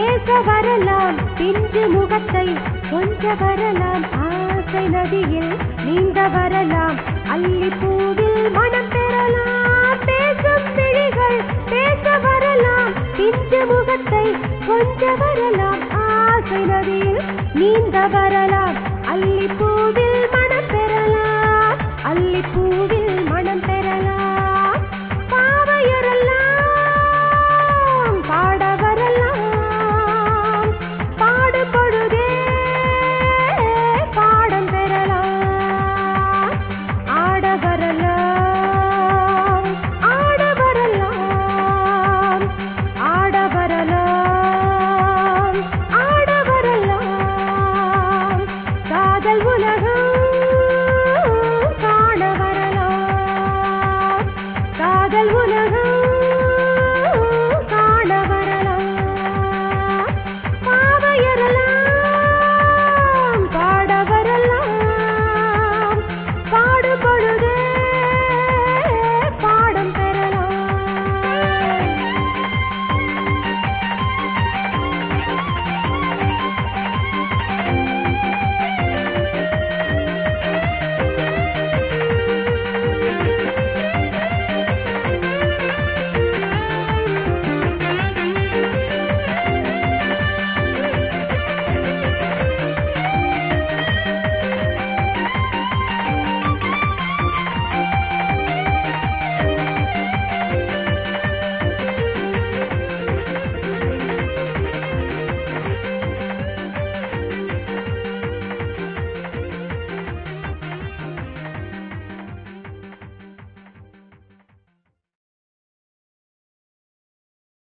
பேச வரலாம் பிஞ்சு முகத்தை கொஞ்ச வரலாம் ஆசை நதியில் நீந்த வரலாம் அள்ளி பூவில் மனம் பெறலாம் பேசும் விழிகள் பேச வரலாம் பிஞ்சு முகத்தை கொஞ்ச வரலாம் ஆசை நதியில் நீந்த வரலாம் அள்ளி பூவில் மனம் பெறலாம் அள்ளி பூவில் மனம் பெறலாம் பாவையரெல்லாம் பாட வரலாம் பாடுபடுதே பாடம் பெறலாம் ஆட வரலாம் ஆட வரலாம் ஆட வரலாம் ஆட வரலாம் காதல் உலகம் காண வரலாம் காதல் உலகம்